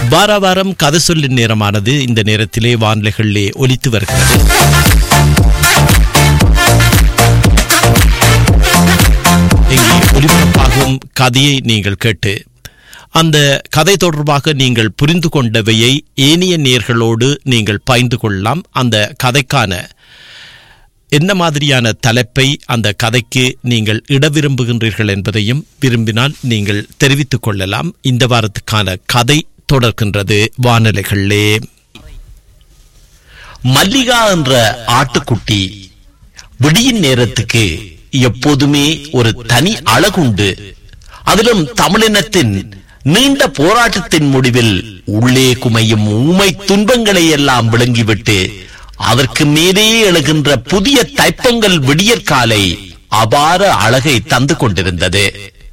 வார வாரம் கதை சொல்லின் நேரமானது இந்த நேரத்திலே வானிலைகளிலே ஒலித்து வருகிறது இங்கே ஒலிபரப்பாகும் கதையை நீங்கள் கேட்டு அந்த கதை தொடர்பாக நீங்கள் புரிந்து கொண்டவையை ஏனைய நேர்களோடு நீங்கள் பகிர்ந்து கொள்ளலாம் அந்த கதைக்கான என்ன மாதிரியான தலைப்பை அந்த கதைக்கு நீங்கள் இட விரும்புகின்றீர்கள் என்பதையும் விரும்பினால் நீங்கள் தெரிவித்துக் கொள்ளலாம் இந்த வாரத்துக்கான கதை தொடர்கின்றது வானிலைகளிலே மல்லிகா என்ற ஆட்டுக்குட்டி விடியின் நேரத்துக்கு எப்போதுமே ஒரு தனி அழகுண்டு அதிலும் தமிழினத்தின் நீண்ட போராட்டத்தின் முடிவில் உள்ளே குமையும் ஊமை துன்பங்களை எல்லாம் விளங்கிவிட்டு அதற்கு மேலே எழுகின்ற புதிய தைப்பொங்கல் விடியற்காலை அபார அழகை தந்து கொண்டிருந்தது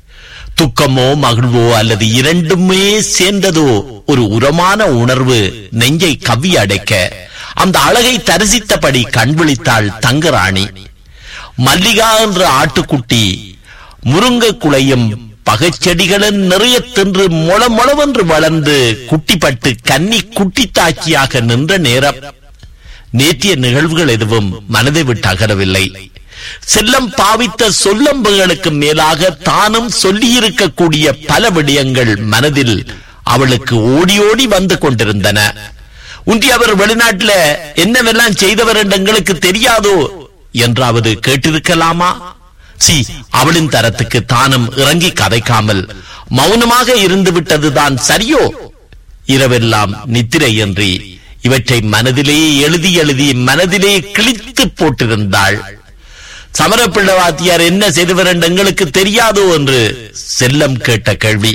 துக்கமோ மகிழ்வோ அல்லது இரண்டுமே சேர்ந்ததோ ஒரு உரமான உணர்வு நெஞ்சை கவ்வி அடைக்க அந்த அழகை தரிசித்தபடி கண் விழித்தாள் தங்கராணி மல்லிகா என்ற ஆட்டுக்குட்டி முருங்கை குலையும் பகைச்செடிகளும் நிறைய தின்று மொள மொளவென்று வளர்ந்து குட்டிப்பட்டு கன்னி குட்டித்தாக்கியாக நின்ற நேரம் நேற்றைய நிகழ்வுகள் எதுவும் மனதை விட்டு அகரவில்லை செல்லம் பாவித்த சொல்லம்புகளுக்கு மேலாக தானும் சொல்லியிருக்கக்கூடிய பல விடயங்கள் மனதில் அவளுக்கு ஓடி ஓடி வந்து கொண்டிருந்தன உண்டி அவர் வெளிநாட்டுல என்னவெல்லாம் செய்தவர் என்று எங்களுக்கு தெரியாதோ என்றாவது கேட்டிருக்கலாமா சி அவளின் தரத்துக்கு தானும் இறங்கி கதைக்காமல் மௌனமாக இருந்து விட்டதுதான் சரியோ இரவெல்லாம் நித்திரை என்று இவற்றை மனதிலே எழுதி எழுதி மனதிலே கிழித்து போட்டிருந்தாள் சமரப்பிள்ள வாத்தியார் என்ன செய்தவர் என்று எங்களுக்கு தெரியாதோ என்று செல்லம் கேட்ட கேள்வி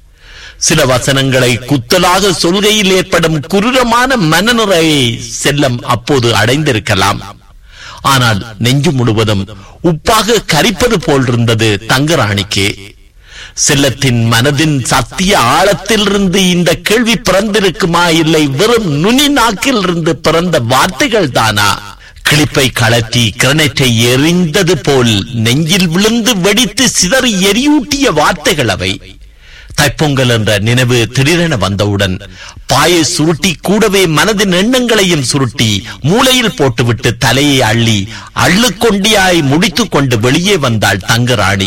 சில வசனங்களை குத்தலாக சொல்கையில் ஏற்படும் குரூரமான மனநிறையை செல்லம் அப்போது அடைந்திருக்கலாம் ஆனால் நெஞ்சு முழுவதும் உப்பாக கரிப்பது போல் இருந்தது தங்கராணிக்கு செல்லத்தின் மனதின் சத்திய ஆழத்திலிருந்து இந்த கேள்வி பிறந்திருக்குமா இல்லை வெறும் நுனி நாக்கில் இருந்து பிறந்த வார்த்தைகள் தானா கிளிப்பை கலட்டி கிரனேட்டை எரிந்தது போல் நெஞ்சில் விழுந்து வெடித்து சிதறி எரியூட்டிய வார்த்தைகள் அவை தைப்பொங்கல் என்ற நினைவு திடீரென வந்தவுடன் பாயை சுருட்டி கூடவே மனதின் எண்ணங்களையும் சுருட்டி மூளையில் போட்டுவிட்டு தலையை அள்ளி அள்ளுக்கொண்டியாய் முடித்துக் கொண்டு வெளியே வந்தாள் தங்கராணி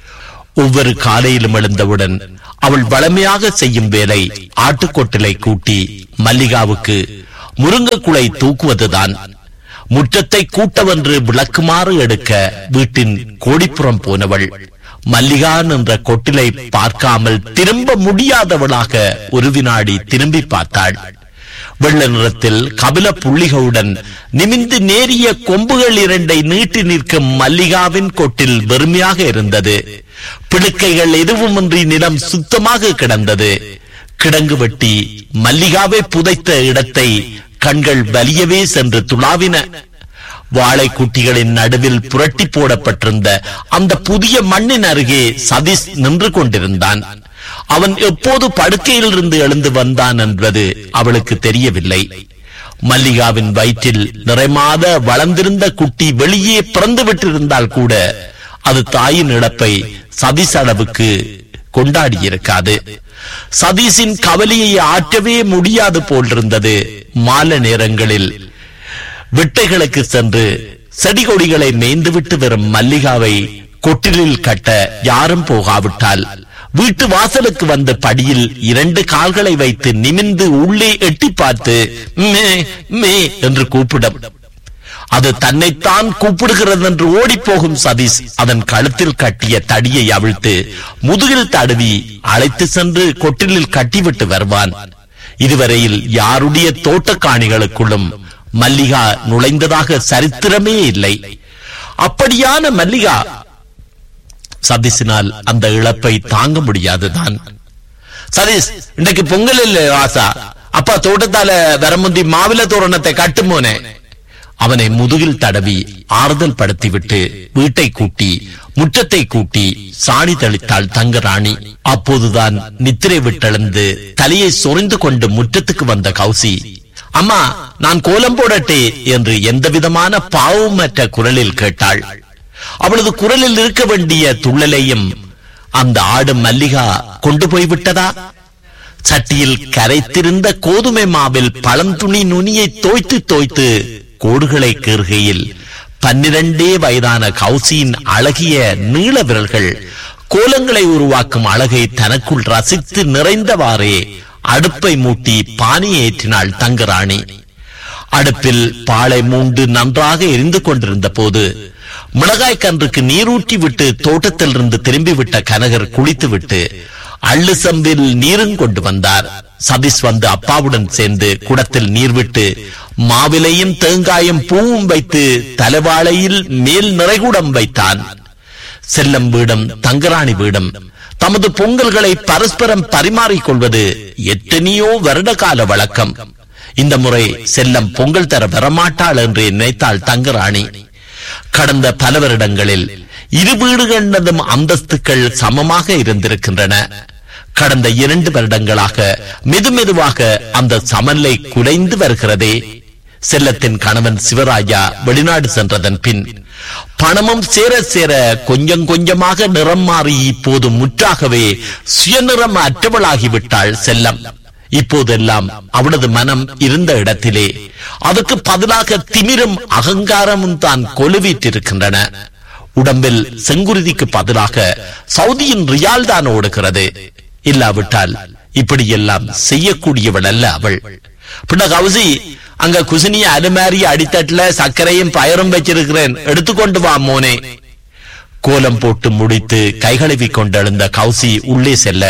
ஒவ்வொரு காலையிலும் எழுந்தவுடன் அவள் வளமையாக செய்யும் வேலை ஆட்டுக்கொட்டிலை கூட்டி மல்லிகாவுக்கு முருங்கைக்குலை தூக்குவதுதான் முற்றத்தை கூட்டவென்று விளக்குமாறு எடுக்க வீட்டின் கோடிப்புறம் போனவள் மல்லிகான் என்ற கொட்டிலை பார்க்காமல் திரும்ப முடியாதவளாக ஒரு வினாடி திரும்பி பார்த்தாள் வெள்ள நிறத்தில் கபில புள்ளிகளுடன் நிமிந்து நேரிய கொம்புகள் இரண்டை நீட்டி நிற்கும் மல்லிகாவின் கொட்டில் வெறுமையாக இருந்தது பிடுக்கைகள் எதுவுமின்றி நிலம் சுத்தமாக கிடந்தது கிடங்கு வெட்டி மல்லிகாவை புதைத்த இடத்தை கண்கள் வலியவே சென்று துளாவின வாழைக்குட்டிகளின் நடுவில் புரட்டி போடப்பட்டிருந்த அந்த புதிய மண்ணின் அருகே சதீஷ் நின்று கொண்டிருந்தான் அவன் எப்போது படுக்கையில் இருந்து எழுந்து வந்தான் என்பது அவளுக்கு தெரியவில்லை மல்லிகாவின் வயிற்றில் நிறைமாத வளர்ந்திருந்த குட்டி வெளியே பிறந்து விட்டிருந்தால் கூட அது தாயின் இழப்பை சதீஷ் அளவுக்கு கொண்டாடியிருக்காது சதீஷின் கவலையை ஆற்றவே முடியாது போலிருந்தது மாலை நேரங்களில் விட்டைகளுக்கு சென்று செடி கொடிகளை மேய்ந்துவிட்டு வரும் மல்லிகாவை கொட்டிலில் கட்ட யாரும் போகாவிட்டால் வீட்டு வாசலுக்கு வந்த படியில் இரண்டு கால்களை வைத்து நிமிந்து உள்ளே எட்டி பார்த்து மே மே என்று கூப்பிடும் அது தன்னைத்தான் கூப்பிடுகிறது என்று ஓடிப்போகும் சதீஷ் அதன் கழுத்தில் கட்டிய தடியை அவிழ்த்து முதுகில் தடவி அழைத்து சென்று கொட்டிலில் கட்டிவிட்டு வருவான் இதுவரையில் யாருடைய தோட்டக்காணிகளுக்குள்ளும் மல்லிகா நுழைந்ததாக சரித்திரமே இல்லை அப்படியான மல்லிகா சதீஷினால் அந்த இழப்பை தாங்க முடியாதுதான் சதீஷ் இன்னைக்கு பொங்கல் இல்ல வாசா அப்பா தோட்டத்தால வரமுந்தி மாவில தோரணத்தை கட்டுமோனே அவனை முதுகில் தடவி ஆறுதல் படுத்திவிட்டு வீட்டை கூட்டி முற்றத்தை கூட்டி சாணி தெளித்தாள் தங்கராணி அப்போதுதான் நித்திரை விட்டெழுந்து தலையை சொரிந்து கொண்டு முற்றத்துக்கு வந்த கௌசி அம்மா நான் கோலம் போடட்டே என்று எந்த விதமான பாவமற்ற குரலில் கேட்டாள் அவளது குரலில் இருக்க வேண்டிய துள்ளலையும் அந்த ஆடு மல்லிகா கொண்டு போய் விட்டதா சட்டியில் கரைத்திருந்த கோதுமை மாவில் பழந்துணி நுனியை தோய்த்து தோய்த்து கோடுகளை கீறுகையில் பன்னிரண்டே வயதான கௌசியின் அழகிய நீள விரல்கள் கோலங்களை உருவாக்கும் அழகை தனக்குள் ரசித்து நிறைந்தவாறே அடுப்பை மூட்டி பானை ஏற்றினாள் தங்கராணி அடுப்பில் பாலை மூண்டு நன்றாக எரிந்து கொண்டிருந்த போது மிளகாய் கன்றுக்கு நீரூற்றி விட்டு தோட்டத்திலிருந்து திரும்பிவிட்ட கனகர் குளித்துவிட்டு அள்ளு சம்பில் நீரும் கொண்டு வந்தார் சதீஷ் வந்து அப்பாவுடன் சேர்ந்து குடத்தில் நீர் விட்டு மாவிலையும் தேங்காயும் பூவும் வைத்து தலைவாழையில் மேல் நிறைகுடம் வைத்தான் செல்லம் வீடம் தங்கராணி வீடம் தமது பொங்கல்களை பரஸ்பரம் பரிமாறிக்கொள்வது எத்தனையோ வருட கால வழக்கம் இந்த முறை செல்லம் பொங்கல் தர வரமாட்டாள் என்று நினைத்தாள் தங்கராணி கடந்த பல வருடங்களில் இரு வீடுகளதும் அந்தஸ்துக்கள் சமமாக இருந்திருக்கின்றன கடந்த இரண்டு வருடங்களாக மெதுமெதுவாக அந்த சமநிலை குலைந்து வருகிறதே செல்லத்தின் கணவன் சிவராஜா வெளிநாடு சென்றதன் பின் பணமும் சேர சேர கொஞ்சம் கொஞ்சமாக நிறம் மாறி இப்போது முற்றாகவே சுயநிறம் அற்றவளாகிவிட்டாள் செல்லம் இப்போதெல்லாம் அவளது மனம் இருந்த இடத்திலே அதற்கு பதிலாக திமிரும் அகங்காரமும் தான் கொலுவீற்றிருக்கின்றன உடம்பில் செங்குருதிக்கு பதிலாக சவுதியின் ரியால் தான் ஓடுகிறது இல்லாவிட்டால் இப்படியெல்லாம் செய்யக்கூடியவள் அல்ல அவள் பின்ன கவுசி அங்க குசினிய அலுமாரி அடித்தட்டுல சர்க்கரையும் பயரும் வச்சிருக்கிறேன் எடுத்துக்கொண்டு வா மோனே கோலம் போட்டு முடித்து கைகழுவி கொண்டெழுந்த கௌசி உள்ளே செல்ல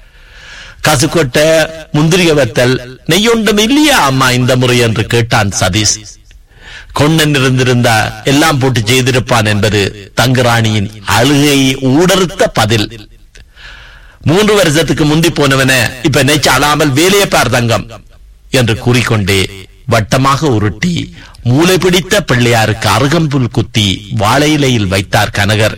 கசுக்கொட்ட முந்திரிய வத்தல் நெய்யொண்டும் இல்லையா அம்மா இந்த முறை என்று கேட்டான் சதீஷ் கொன்னன் இருந்திருந்தா எல்லாம் போட்டு செய்திருப்பான் என்பது தங்கராணியின் அழுகை ஊடறுத்த பதில் மூன்று வருஷத்துக்கு முந்தி போனவன இப்ப நெச்சு அழாமல் வேலையை பார் தங்கம் என்று கூறிக்கொண்டே வட்டமாக உருட்டி மூளை பிடித்த பிள்ளையாருக்கு அருகம்புல் குத்தி வாழையிலையில் வைத்தார் கனகர்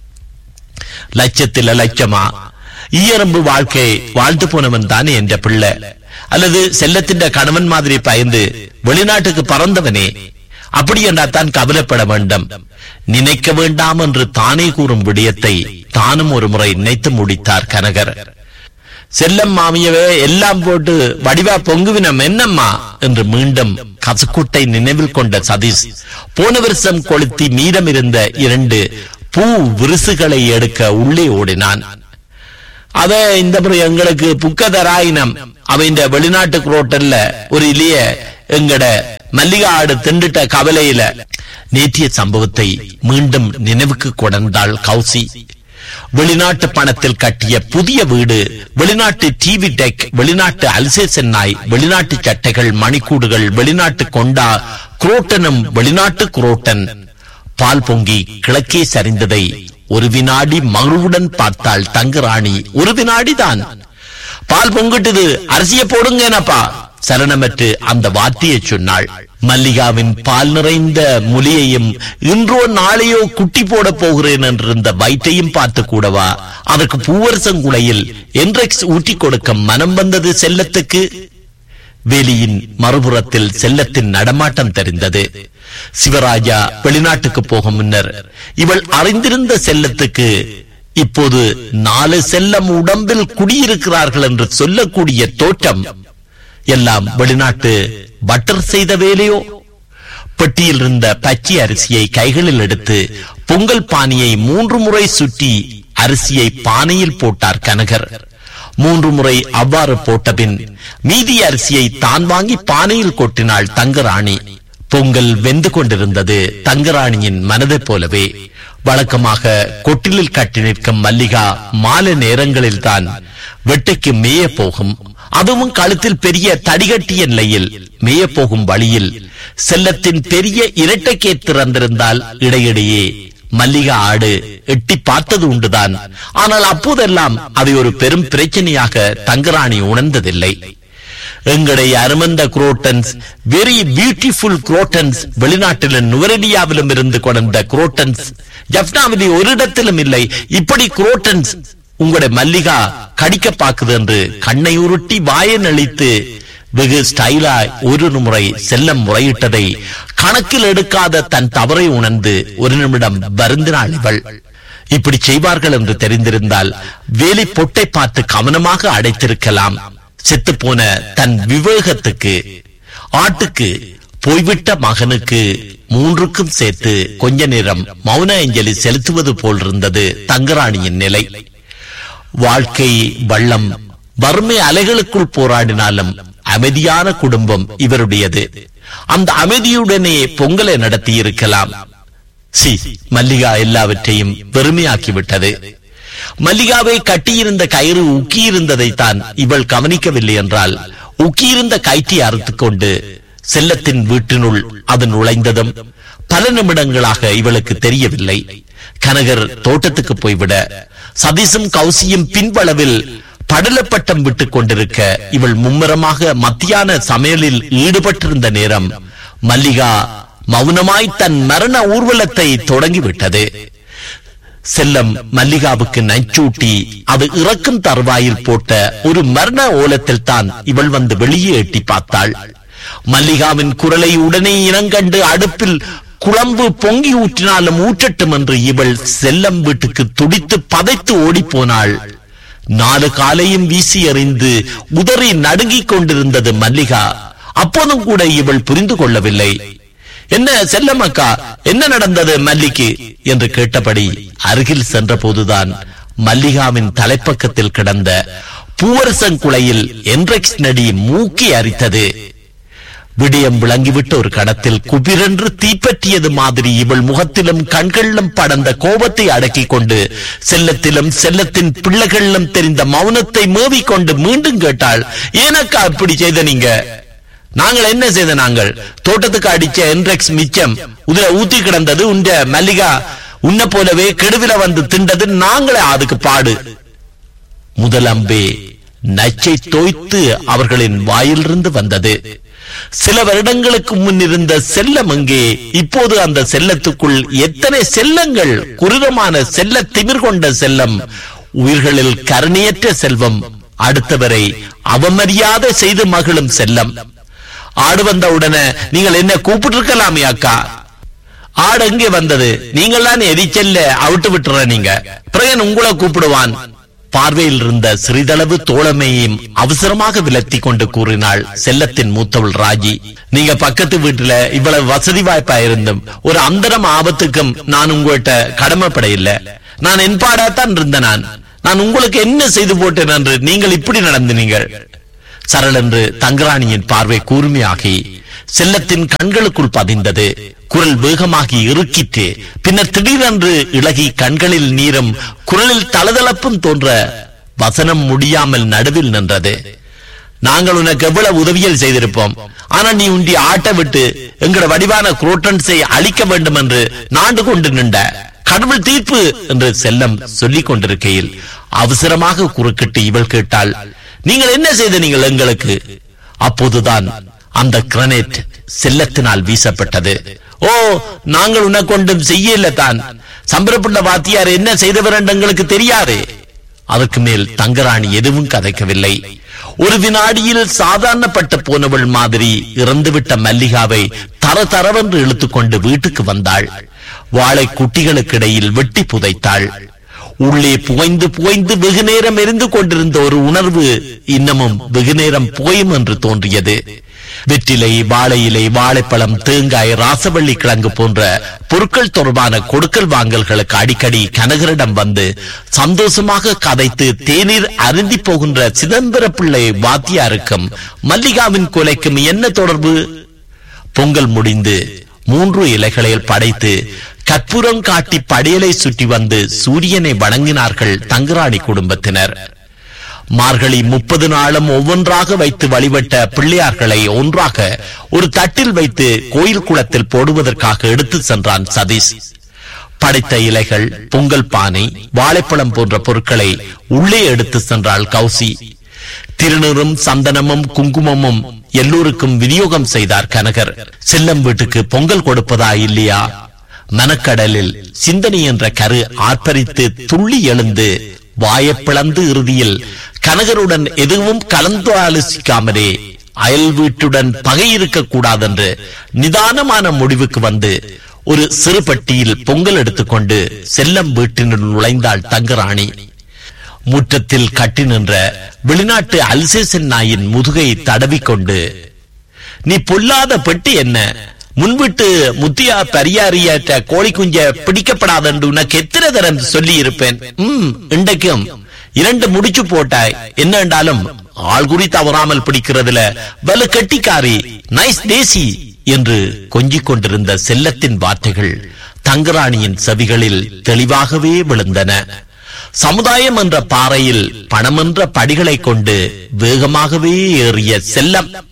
லட்சத்தில லட்சமா ஈயரம்பு வாழ்க்கை வாழ்ந்து போனவன் தானே என்ற பிள்ளை அல்லது செல்லத்தின் கணவன் மாதிரி பயந்து வெளிநாட்டுக்கு பறந்தவனே அப்படி என்றால் தான் கவலைப்பட வேண்டும் நினைக்க வேண்டாம் என்று தானே கூறும் விடயத்தை தானும் ஒரு முறை நினைத்து முடித்தார் கனகர் செல்லம் மாமியவே எல்லாம் போட்டு வடிவா பொங்குவினம் என்னம்மா என்று மீண்டும் கசக்குட்டை நினைவில் கொண்ட சதீஷ் போன வருஷம் கொளுத்தி மீதம் இருந்த இரண்டு பூ விரிசுகளை எடுக்க உள்ளே ஓடினான் அத இந்த முறை எங்களுக்கு புக்கதராயினம் அவன் வெளிநாட்டு குரோட்டல்ல ஒரு இலிய எங்கட மல்லிகா ஆடு திண்டுட்ட கவலையில நேற்றிய சம்பவத்தை மீண்டும் நினைவுக்கு கொடர்ந்தாள் கௌசி வெளிநாட்டு பணத்தில் கட்டிய புதிய வீடு வெளிநாட்டு டிவி டெக் வெளிநாட்டு அல்சேசன் நாய் வெளிநாட்டு சட்டைகள் மணிக்கூடுகள் வெளிநாட்டு கொண்டா குரோட்டனும் வெளிநாட்டு குரோட்டன் பால் பொங்கி கிழக்கே சரிந்ததை ஒரு வினாடி மகிழ்வுடன் பார்த்தாள் தங்கராணி ஒரு வினாடி தான் பால் பொங்கிட்டுது அரிசிய போடுங்க எனப்பா சலனமற்று அந்த வார்த்தையை சொன்னாள் மல்லிகாவின் பால் நிறைந்த முலியையும் இன்றோ நாளையோ குட்டி போட போகிறேன் என்றிருந்த வயிற்றையும் பார்த்து கூடவா அதற்கு பூவரசங்குலையில் என்றெக்ஸ் ஊட்டி கொடுக்க மனம் வந்தது செல்லத்துக்கு வேலியின் மறுபுறத்தில் செல்லத்தின் நடமாட்டம் தெரிந்தது சிவராஜா வெளிநாட்டுக்கு போக முன்னர் இவள் அறிந்திருந்த செல்லத்துக்கு இப்போது நாலு செல்லம் உடம்பில் குடியிருக்கிறார்கள் என்று சொல்லக்கூடிய தோற்றம் எல்லாம் வெளிநாட்டு பட்டர் செய்த வேலையோ பெட்டியில் இருந்த பச்சை அரிசியை கைகளில் எடுத்து பொங்கல் பானையை மூன்று முறை சுற்றி அரிசியை பானையில் போட்டார் கனகர் மூன்று முறை அவ்வாறு போட்டபின் மீதி அரிசியை தான் வாங்கி பானையில் கொட்டினாள் தங்கராணி பொங்கல் வெந்து கொண்டிருந்தது தங்கராணியின் மனதைப் போலவே வழக்கமாக கொட்டிலில் கட்டி நிற்கும் மல்லிகா மாலை நேரங்களில் தான் வெட்டைக்கு மேய போகும் அதுவும் கழுத்தில் பெரிய தடிகட்டிய நிலையில் மேய போகும் வழியில் செல்லத்தின் பெரிய இரட்டைக்கே திறந்திருந்தால் இடையிடையே மல்லிகா ஆடு எட்டி பார்த்தது உண்டுதான் ஆனால் அப்போதெல்லாம் அதை ஒரு பெரும் பிரச்சனையாக தங்கராணி உணர்ந்ததில்லை எங்களுடைய அருமந்த குரோட்டன்ஸ் வெரி பியூட்டிஃபுல் குரோட்டன்ஸ் வெளிநாட்டிலும் நுவரெலியாவிலும் இருந்து கொண்ட குரோட்டன்ஸ் ஜப்னாவிலே ஒரு இடத்திலும் இல்லை இப்படி குரோட்டன்ஸ் உங்களுடைய மல்லிகா கடிக்க பாக்குது என்று கண்ணை உருட்டி வாயை நழித்து வெகு ஸ்டைலாய் ஒரு முறை செல்லம் முறையிட்டதை கணக்கில் எடுக்காத தன் தவறை உணர்ந்து ஒரு நிமிடம் வருந்தினாள் இவள் இப்படி செய்வார்கள் என்று தெரிந்திருந்தால் வேலி பொட்டை பார்த்து கவனமாக அடைத்திருக்கலாம் செத்துப்போன தன் விவேகத்துக்கு ஆட்டுக்கு போய்விட்ட மகனுக்கு மூன்றுக்கும் சேர்த்து கொஞ்ச நேரம் மௌன அஞ்சலி செலுத்துவது போல் இருந்தது தங்கராணியின் நிலை வாழ்க்கை வள்ளம் வறுமை அலைகளுக்குள் போராடினாலும் அமைதியான குடும்பம் இவருடையது அந்த அமைதியுடனே பொங்கலை நடத்தி இருக்கலாம் சி மல்லிகா எல்லாவற்றையும் வெறுமையாக்கிவிட்டது மல்லிகாவை கட்டியிருந்த கயிறு உக்கியிருந்ததை தான் இவள் கவனிக்கவில்லை என்றால் உக்கியிருந்த கயிற்றை அறுத்துக் கொண்டு செல்லத்தின் வீட்டினுள் அது நுழைந்ததும் பல நிமிடங்களாக இவளுக்கு தெரியவில்லை கனகர் தோட்டத்துக்கு போய்விட சதீசும் கௌசியும் பின்பளவில் படலப்பட்டம் விட்டுக் கொண்டிருக்க இவள் மும்முரமாக மத்தியான சமையலில் ஈடுபட்டிருந்த நேரம் மல்லிகா மௌனமாய் தன் மரண ஊர்வலத்தை தொடங்கிவிட்டது செல்லம் மல்லிகாவுக்கு நஞ்சூட்டி அது இறக்கும் தருவாயில் போட்ட ஒரு மரண ஓலத்தில் தான் இவள் வந்து வெளியே எட்டி பார்த்தாள் மல்லிகாவின் குரலை உடனே இனங்கண்டு அடுப்பில் குழம்பு பொங்கி ஊற்றினாலும் ஊற்றட்டும் என்று இவள் செல்லம் வீட்டுக்கு துடித்து பதைத்து ஓடிப்போனாள் நாலு காலையும் வீசி எறிந்து உதறி நடுங்கிக் கொண்டிருந்தது மல்லிகா அப்போதும் கூட இவள் புரிந்து கொள்ளவில்லை என்ன செல்லமக்கா என்ன நடந்தது மல்லிக்கு என்று கேட்டபடி அருகில் சென்ற போதுதான் மல்லிகாவின் தலைப்பக்கத்தில் கிடந்த பூவரசங்குலையில் என்ரெக்ஸ் நடி மூக்கி அரித்தது விடயம் விளங்கிவிட்ட ஒரு கடத்தில் குபிரென்று தீப்பற்றியது மாதிரி இவள் முகத்திலும் கண்களிலும் படர்ந்த கோபத்தை அடக்கிக் கொண்டு செல்லத்திலும் செல்லத்தின் பிள்ளைகளிலும் தெரிந்த மௌனத்தை மேவிக் கொண்டு மீண்டும் கேட்டாள் ஏனக்கா இப்படி செய்த நீங்க நாங்கள் என்ன செய்த நாங்கள் தோட்டத்துக்கு அடிச்ச என்ரெக்ஸ் மிச்சம் உதுல ஊத்தி கிடந்தது உண்ட மல்லிகா உன்ன போலவே கெடுவில வந்து திண்டது நாங்களே அதுக்கு பாடு முதலம்பே நச்சை தோய்த்து அவர்களின் வாயிலிருந்து வந்தது சில வருடங்களுக்கு முன் இருந்த செல்லம் அங்கே இப்போது அந்த செல்லத்துக்குள் எத்தனை செல்லங்கள் குருடமான செல்ல திமிர் கொண்ட செல்லம் உயிர்களில் கருணையற்ற செல்வம் அடுத்தவரை அவமரியாதை செய்து மகிழும் செல்லம் ஆடு வந்த உடனே நீங்கள் என்ன கூப்பிட்டு இருக்கலாமே அக்கா ஆடு எங்கே வந்தது நீங்கள் தான் எரிச்சல்ல அவிட்டு விட்டுற நீங்க பிறகு உங்களை கூப்பிடுவான் பார்வையில் இருந்த சிறிதளவு தோழமையையும் அவசரமாக விலத்தி கொண்டு கூறினாள் செல்லத்தின் மூத்தவள் ராஜி நீங்க பக்கத்து வீட்டுல இவ்வளவு வசதி வாய்ப்பா இருந்தும் ஒரு அந்தரம் ஆபத்துக்கும் நான் உங்கள்கிட்ட கடமைப்பட இல்ல நான் என்பாடாத்தான் இருந்த நான் நான் உங்களுக்கு என்ன செய்து போட்டேன் என்று நீங்கள் இப்படி நடந்தினீங்கள் சரளென்று தங்கராணியின் பார்வை கூர்மையாகி செல்லத்தின் கண்களுக்குள் பதிந்தது குரல் வேகமாகி இறுக்கிட்டு பின்னர் திடீரென்று இளகி கண்களில் நீரும் குரலில் தளதளப்பும் தோன்ற வசனம் முடியாமல் நடுவில் நின்றது நாங்கள் உனக்கு எவ்வளவு உதவியல் செய்திருப்போம் ஆனா நீ உண்டி ஆட்ட விட்டு எங்கட வடிவான குரோட்டன்ஸை அழிக்க வேண்டும் என்று நாண்டு கொண்டு நின்ற கடவுள் தீர்ப்பு என்று செல்லம் சொல்லிக் கொண்டிருக்கையில் அவசரமாக குறுக்கிட்டு இவள் கேட்டாள் நீங்கள் என்ன செய்த நீங்கள் எங்களுக்கு அப்போதுதான் அந்த கிரனேட் செல்லத்தினால் வீசப்பட்டது ஓ நாங்கள் உனக்கு ஒன்றும் செய்யல தான் சம்பரப்பட்ட வாத்தியார் என்ன செய்தவர் என்று எங்களுக்கு தெரியாது அதற்கு மேல் தங்கராணி எதுவும் கதைக்கவில்லை ஒரு வினாடியில் சாதாரணப்பட்ட போனவள் மாதிரி இறந்துவிட்ட மல்லிகாவை தர தரவென்று இழுத்துக்கொண்டு வீட்டுக்கு வந்தாள் வாழை குட்டிகளுக்கிடையில் வெட்டி புதைத்தாள் உள்ளே புகைந்து புகைந்து வெகு நேரம் எரிந்து கொண்டிருந்த ஒரு உணர்வு இன்னமும் வெகு நேரம் புகையும் என்று தோன்றியது வெற்றிலை வாழை இலை வாழைப்பழம் தேங்காய் ராசவள்ளி கிழங்கு போன்ற பொருட்கள் தொடர்பான கொடுக்கல் வாங்கல்களுக்கு அடிக்கடி கனகரிடம் வந்து சந்தோஷமாக கதைத்து தேநீர் அருந்தி போகின்ற சிதம்பர பிள்ளை வாத்தியாருக்கும் மல்லிகாவின் கொலைக்கும் என்ன தொடர்பு பொங்கல் முடிந்து மூன்று இலைகளில் படைத்து கற்பூரம் காட்டி படையலை சுற்றி வந்து சூரியனை வணங்கினார்கள் தங்கராணி குடும்பத்தினர் மார்கழி முப்பது நாளும் ஒவ்வொன்றாக வைத்து வழிபட்ட பிள்ளையார்களை ஒன்றாக ஒரு தட்டில் வைத்து கோயில் குளத்தில் போடுவதற்காக எடுத்து சென்றான் சதீஷ் படைத்த இலைகள் பொங்கல் பானை வாழைப்பழம் போன்ற பொருட்களை உள்ளே எடுத்து சென்றாள் கௌசி திருநீரும் சந்தனமும் குங்குமமும் எல்லோருக்கும் விநியோகம் செய்தார் கனகர் செல்லம் வீட்டுக்கு பொங்கல் கொடுப்பதா இல்லையா மனக்கடலில் சிந்தனை என்ற கரு ஆர்ப்பரித்து துள்ளி எழுந்து வாயப்பிளந்து இறுதியில் கனகருடன் எதுவும் கலந்து ஆலோசிக்காமலே அயல் வீட்டுடன் பகை இருக்கக்கூடாதென்று நிதானமான முடிவுக்கு வந்து ஒரு சிறு பட்டியில் பொங்கல் எடுத்துக்கொண்டு செல்லம் வீட்டினுள் நுழைந்தாள் தங்கராணி முற்றத்தில் கட்டி நின்ற வெளிநாட்டு அல்சேசன் நாயின் முதுகை தடவிக்கொண்டு நீ பொல்லாத பெட்டி என்ன முன்விட்டு முத்தியா பரியாரியாற்ற கோழி குஞ்ச பிடிக்கப்படாது என்று உனக்கு எத்தனை தரம் சொல்லி இருப்பேன் ம் இன்றைக்கும் இரண்டு முடிச்சு போட்டாய் என்ன என்றாலும் ஆள்குறி தவறாமல் பிடிக்கிறதுல வலு கட்டிக்காரி நைஸ் தேசி என்று கொஞ்சிக் கொண்டிருந்த செல்லத்தின் வார்த்தைகள் தங்கராணியின் செவிகளில் தெளிவாகவே விழுந்தன சமுதாயம் என்ற பாறையில் பணம் என்ற படிகளை கொண்டு வேகமாகவே ஏறிய செல்லம்